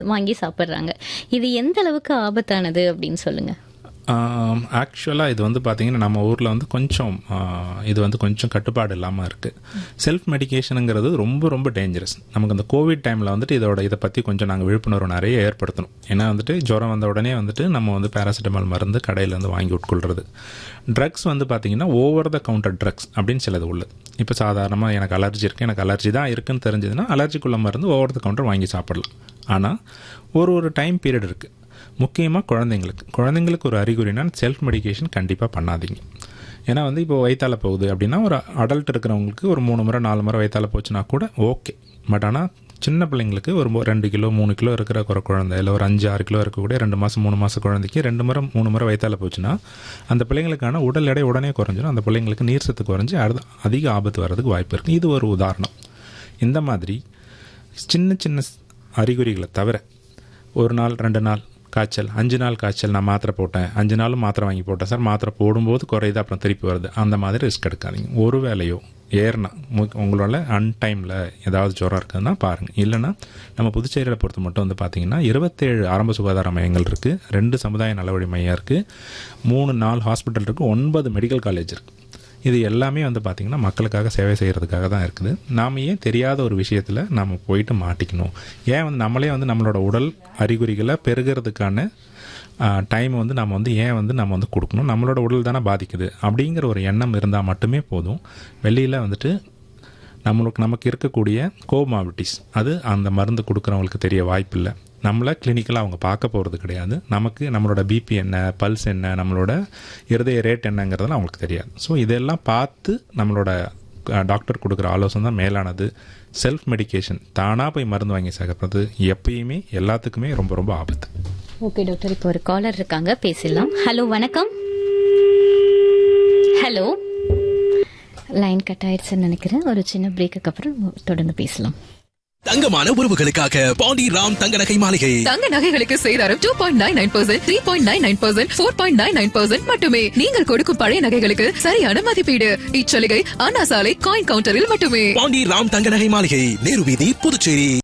வாங்கி சாப்பிட்றாங்க இது எந்த அளவுக்கு ஆபத்தானது அப்படின்னு சொல்லுங்க ஆக்சுவலாக இது வந்து பார்த்தீங்கன்னா நம்ம ஊரில் வந்து கொஞ்சம் ஆ, இது வந்து கொஞ்சம் கட்டுப்பாடு இல்லாமல் இருக்குது செல்ஃப் மெடிகேஷனுங்கிறது ரொம்ப ரொம்ப டேஞ்சரஸ் நமக்கு அந்த கோவிட் டைமில் வந்துட்டு இதோட இதை பற்றி கொஞ்சம் நாங்கள் விழிப்புணர்வு நிறைய ஏற்படுத்தணும் ஏன்னா வந்துட்டு ஜுரம் வந்த உடனே வந்துட்டு நம்ம வந்து பேராசிட்டமால் மருந்து கடையில் வந்து வாங்கி உட்கொள்கிறது ட்ரக்ஸ் வந்து பார்த்தீங்கன்னா ஓவர் த கவுண்டர் ட்ரக்ஸ் அப்படின்னு சிலது உள்ளது இப்போ சாதாரணமாக எனக்கு அலர்ஜி இருக்குது எனக்கு அலர்ஜி தான் இருக்குன்னு தெரிஞ்சதுன்னா அலர்ஜிக்குள்ள மருந்து ஓவர் த கவுண்டர் வாங்கி சாப்பிடலாம் ஆனால் ஒரு ஒரு டைம் பீரியட் இருக்குது முக்கியமாக குழந்தைங்களுக்கு குழந்தைங்களுக்கு ஒரு அறிகுறினா செல்ஃப் மெடிகேஷன் கண்டிப்பாக பண்ணாதீங்க ஏன்னா வந்து இப்போ வயிற்றால போகுது அப்படின்னா ஒரு அடல்ட் இருக்கிறவங்களுக்கு ஒரு மூணு முறை நாலு முறை வயிற்றால போச்சுன்னா கூட ஓகே பட் ஆனால் சின்ன பிள்ளைங்களுக்கு ஒரு மு- ரெண்டு கிலோ மூணு கிலோ இருக்கிற ஒரு குழந்தை இல்லை ஒரு அஞ்சு ஆறு கிலோ இருக்கக்கூடிய ரெண்டு மாதம் மூணு மாதம் குழந்தைக்கு ரெண்டு முறை மூணு முறை வயிற்றால போச்சுன்னா அந்த பிள்ளைங்களுக்கான உடல் எடை உடனே குறைஞ்சிடும் அந்த பிள்ளைங்களுக்கு நீர் சத்து குறைஞ்சி அடுத்த அதிக ஆபத்து வர்றதுக்கு வாய்ப்பு இருக்குது இது ஒரு உதாரணம் இந்த மாதிரி சின்ன சின்ன அறிகுறிகளை தவிர ஒரு நாள் ரெண்டு நாள் காய்ச்சல் அஞ்சு நாள் காய்ச்சல் நான் மாத்திரை போட்டேன் அஞ்சு நாளும் மாத்திரை வாங்கி போட்டேன் சார் மாத்திரை போடும்போது குறையுது அப்புறம் திருப்பி வருது அந்த மாதிரி ரிஸ்க் எடுக்காதீங்க ஒரு வேலையோ ஏறினா மு- உங்களோட அன்டைமில் ஏதாவது ஜுரம் இருக்குதுன்னா பாருங்கள் இல்லைன்னா நம்ம புதுச்சேரியில் பொறுத்த மட்டும் வந்து பார்த்தீங்கன்னா இருபத்தேழு ஆரம்ப சுகாதார மையங்கள் இருக்குது ரெண்டு சமுதாய நலவழி மையம் இருக்குது மூணு நாலு ஹாஸ்பிட்டல் இருக்குது ஒன்பது மெடிக்கல் காலேஜ் இருக்குது இது எல்லாமே வந்து பார்த்திங்கன்னா மக்களுக்காக சேவை செய்கிறதுக்காக தான் இருக்குது நாம் ஏன் தெரியாத ஒரு விஷயத்தில் நாம் போயிட்டு மாட்டிக்கணும் ஏன் வந்து நம்மளே வந்து நம்மளோட உடல் அறிகுறிகளை பெருகிறதுக்கான டைம் வந்து நம்ம வந்து ஏன் வந்து நம்ம வந்து கொடுக்கணும் நம்மளோட உடல் தானே பாதிக்குது அப்படிங்கிற ஒரு எண்ணம் இருந்தால் மட்டுமே போதும் வெளியில் வந்துட்டு நம்மளுக்கு நமக்கு இருக்கக்கூடிய கோமாபிட்டிஸ் அது அந்த மருந்து கொடுக்குறவங்களுக்கு தெரிய வாய்ப்பில்லை நம்மளை கிளினிக்கலாக அவங்க பார்க்க போகிறது கிடையாது நமக்கு நம்மளோட பிபி என்ன பல்ஸ் என்ன நம்மளோட இருதய ரேட் என்னங்கிறதெல்லாம் அவங்களுக்கு தெரியாது ஸோ இதெல்லாம் பார்த்து நம்மளோட அஹ், டாக்டர் கொடுக்குற ஆலோசனை தான் மேலானது செல்ஃப் மெடிகேஷன் தானாக போய் மருந்து வாங்கி சாப்பிட்றது எப்பயுமே எல்லாத்துக்குமே ரொம்ப ரொம்ப ஆபத்து ஓகே டாக்டர் இப்போ ஒரு காலர் இருக்காங்க பேசிடலாம் ஹலோ வணக்கம் ஹலோ லைன் கட் ஆயிடுச்சுன்னு நினைக்கிறேன் ஒரு சின்ன பிரேக்குக்கு அப்புறம் தொடர்ந்து பேசலாம் தங்கமான உறவுகளுக்காக பாண்டி ராம் தங்க நகை மாளிகை தங்க நகைகளுக்கு சேதாரம் two point nine nine percent three point nine nine percent four point nine nine percent மட்டுமே நீங்கள் கொடுக்கும் பழைய நகைகளுக்கு சரியான மதிப்பீடு இச்சலுகை அண்ணா சாலை காயின் கவுண்டரில் மட்டுமே பாண்டி ராம் தங்க நகை மாளிகை நேரு வீதி புதுச்சேரி